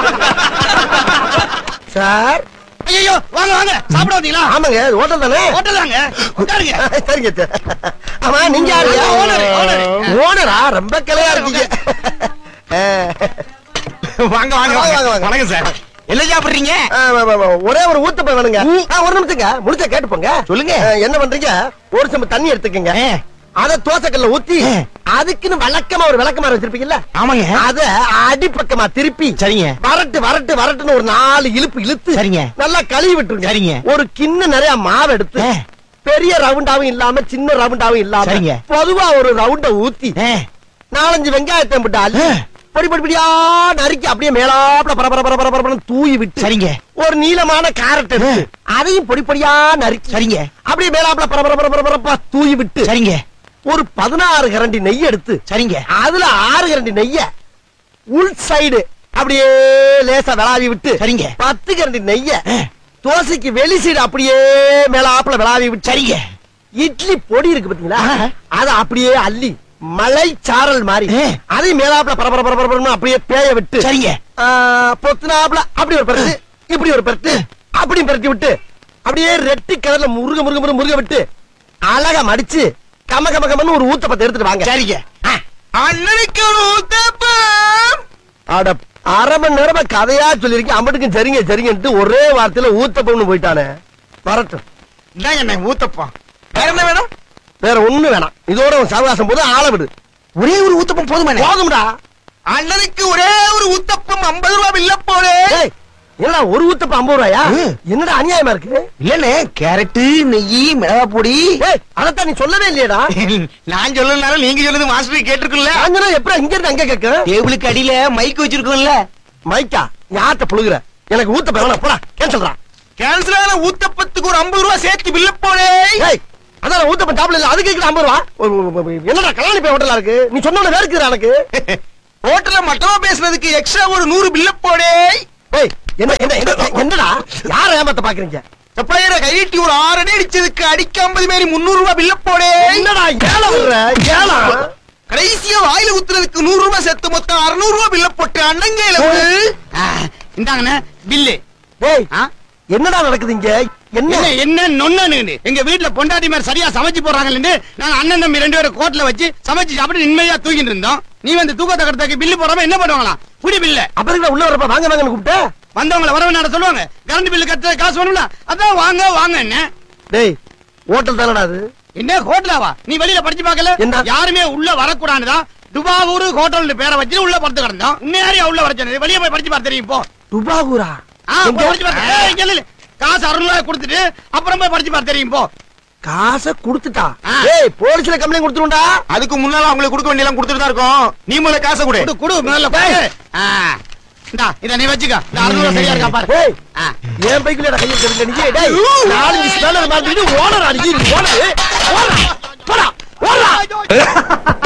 Sir ஐயோ வாங்க வாங்க சாப்பிட வந்தீங்களா ஆமாங்க இது ஹோட்டல் தானே ஹோட்டல் தாங்க உட்காருங்க சரிங்க சார். ஆமா நீங்க யாரு நான் owner, owner. ஓனரா ரொம்ப கிளையா இருக்கீங்க வாங்க வாங்க, வாங்க, வாங்க. வணக்கம் சார் என்ன சாப்பிடுறீங்க ஆ, வா, வா, வா. ஒரே ஒரு ஊத்தப்ப வேணுங்க ஆ, ஒரு நிமிஷங்க முடிச்சா கேட்டுப்போங்க சொல்லுங்க. ஆ, என்ன பண்றீங்க ஒரு சம்பு தண்ணி எடுத்துக்கங்க ஆ. அத தோசைக்கல்ல ஊத்தி ஆ. அதுக்குன்னு வழக்கமா ஒரு விளக்கமாறு வச்சிருப்பீங்கல்ல ஆமாங்க அத அடிப்பக்கமா திருப்பி சரிங்க வரட்டு வரட்டு வரட்டுன்னு ஒரு நாலு இழுப்பு இழுத்து சரிங்க. நல்லா கழுவி விட்டுருங்க சரிங்க. ஒரு கிண்ண நிறைய மாவு எடுத்து ஆ. பெரிய ரவுண்டாவும் இல்லாம சின்ன ரவுண்டாவும் இல்லாம சரிங்க. பொதுவா ஒரு ரவுண்ட ஊத்தி ஆ. நாலஞ்சு வெங்காயத்தை போட்டு அள்ளி ஆ. பொடி பொடி பொடியா நறுக்கி அப்படியே மேலாப்ல பர பர பர பர பரபரன்னு தூவி விட்டு சரிங்க ஒரு நீளமான கேரட் எடுத்து அதையும் பொடி பொடியா நறுக்கி சரிங்க அப்படியே மேலாப்ல பர பர பர பர பரப்பா தூவி விட்டு சரிங்க ஒரு பதினாறு கரண்டி நெய் எடுத்து சரிங்க அதுல ஆறு கரண்டி நெய்ய உள் சைடு அப்படியே லேசா விளாவி விட்டு சரிங்க. பத்து கரண்டி நெய்ய ஆ. தோசைக்கு வெளி சைடு அப்படியே மேலாப்ல விளாவி விட்டு சரிங்க இட்லி பொடி இருக்கு பாத்தீங்களா ஆ. அத அப்படியே அள்ளி மலை சாரல் மாதிரி ஆ. அதையும் மேலாப்ல பரபர பரபர பரபரன்னு அப்படியே பேய விட்டு சரிங்க ஆ, பொத்துனாப்ல அப்படி ஒரு பரட்டு இப்படி ஒரு பரட்டு அப்படியும் பரட்டி விட்டு அப்படியே ரெட்டி கலர்ல முருக முருக முருக முருக விட்டு அழகா மடிச்சு கம கம கமன்னு ஒரு ஊத்தப்பத்தை எடுத்துட்டு வாங்க சரிங்க அண்ணனுக்கு ஒரு ஊத்தப்பம் அட அரை மணி நேரமா கதையா சொல்லிருக்கேன் அம்பட்டுக்கும் சரிங்க சரிங்கன்ட்டு ஒரே வார்த்தையில ஊத்தப்பம்னு போயிட்டானே வரட்டும் இந்தாங்க அண்ணன் ஊத்தப்பம் வேற என்ன வேணும் வேற ஒண்ணு வேணாம் இதோட உன் சவகாசம் போது ஆள விடு ஒரே ஒரு ஊத்தப்பம் போதுமா போதும்டா அண்ணனுக்கு ஒரே ஒரு ஊத்தப்பம் ஐம்பது ரூபாய் இல்ல போலே ஏய், என்னடா ஒரு ஊத்தப்பம் ஐம்பது ரூபாயா ம். என்னடா அநியாயமா இருக்கு இல்லண்ணே கேரட்டு நெய் மிளகா பொடி ஏய் அதத்தான் நீ சொல்லவே இல்லையடா நான் சொல்லனாலும் நீங்க சொல்லுது மாஸ்டர் கேட்டிருக்குல்ல அங்கனா எப்படி இங்க இருந்து அங்க கேட்க டேபிளுக்கு அடியில மைக் வச்சிருக்கோம்ல மைக்கா யார்கிட்ட புழுகுற எனக்கு ஊத்தப்பம் வேணாம் போடா கேன்சல்ரா கேன்சல் ஆன ஊத்தப்பத்துக்கு ஒரு ஐம்பது ரூபாய் சேர்த்து பில்ல போலே ஏய் அதான் ஊத்தப்பம் டாப்ல இல்ல அதுக்கு கேக்குற ஐம்பது ரூபா ஒரு- ஒரு- ஒரு- என்னடா கல்யாணி போய் ஹோட்டலா இருக்கு நீ சொன்ன வேர்க்குறா எனக்கு ஹோட்டல்ல மட்டமா பேசுனதுக்கு எக்ஸ்ட்ரா ஒரு நூறு பில்ல போடே ஏய் என்ன என்ன என்ன- என்னடா யார ஏமாத்த பாக்குறீங்க சப்ளையரை கையிட்டி ஒரு ஆறு அடி அடிச்சதுக்கு அடிக்க ஐம்பது மாரி முன்னூறு ரூபாய் பில்ல போடே என்னடா ஏழை விடுற ஏழா கடைசியா வாயில ஊத்துறதுக்கு நூறு ரூபாய் சேர்த்து மொத்தம் அறுநூறு ரூபாய் பில்ல போட்டு அண்ணங்கையில இந்தாங்கண்ணே பில்லு ஏய் என்னடா நடக்குது இங்க என்ன என்ன என்ன நொன்னு எங்க வீட்ல பொண்டாட்டி மாதிரி சரியா சமைச்சு போடுறாங்கன்னு நாங்க அண்ணன் தம்பி ரெண்டு பேரும் கோட்ல வச்சு சமைச்சு சாப்பிட்டு நிம்மதியா தூங்கிட்டு இருந்தோம் நீ வந்து தூக்கத்தை கடத்தாக்கு பில்லு போடாம என்ன பண்ணுவாங்களா புடி பில்ல அப்புறம் உள்ள வரப்ப வாங்க வாங்கன்னு கூப்பிட்ட வந்தவங்கள வரவனாட சொல்லுவாங்க கரண்ட் பில்லு கட்ட காசு வேணும்ல அதான் வாங்க வாங்க என்ன டேய் ஹோட்டல் தானடா அது என்ன ஹோட்டலாவா நீ வெளியில படிச்சு பார்க்கல என்ன? யாருமே உள்ள வரக்கூடாதுதான் துபாவூர் ஹோட்டல் பேரை வச்சு உள்ள படுத்து கிடந்தோம் உன்னையாரியா உள்ள வர சொன்னது வெளியே போய் படிச்சு பாரு தெரியும் போ துபாகூரா ஆ, போய் படிச்சு பாரு ஏய், இங்க இல்ல, இல்ல. காசு அறுநூறு ரூபாய் கொடுத்துட்டு அப்புறம் போய் படிச்சு பாரு தெரியும் போ காசை குடுத்துட்டா ஆ. ஏய் போலீஸ்ல கம்ப்ளைண்ட் கொடுத்துருண்டா அதுக்கு முன்னால அவங்களுக்கு கொடுக்க வேண்டியலாம் கொடுத்துட்டு தான் இருக்கோம் நீ முதல்ல காசை கொடு கொடு கொடு முதல்ல கொடு ஆ. இந்தா இத நீ வச்சுக்க இந்த அறுநூறு ரூபாய் சரியா இருக்கா பாரு ஏய் ஆ. என் பைக்குல கையை தெரிஞ்ச நீ டேய் நாலஞ்சு ஸ்பேனர் மாத்திட்டு ஓனர் அடிச்சு ஓனர் ஓனர் போடா ஓடா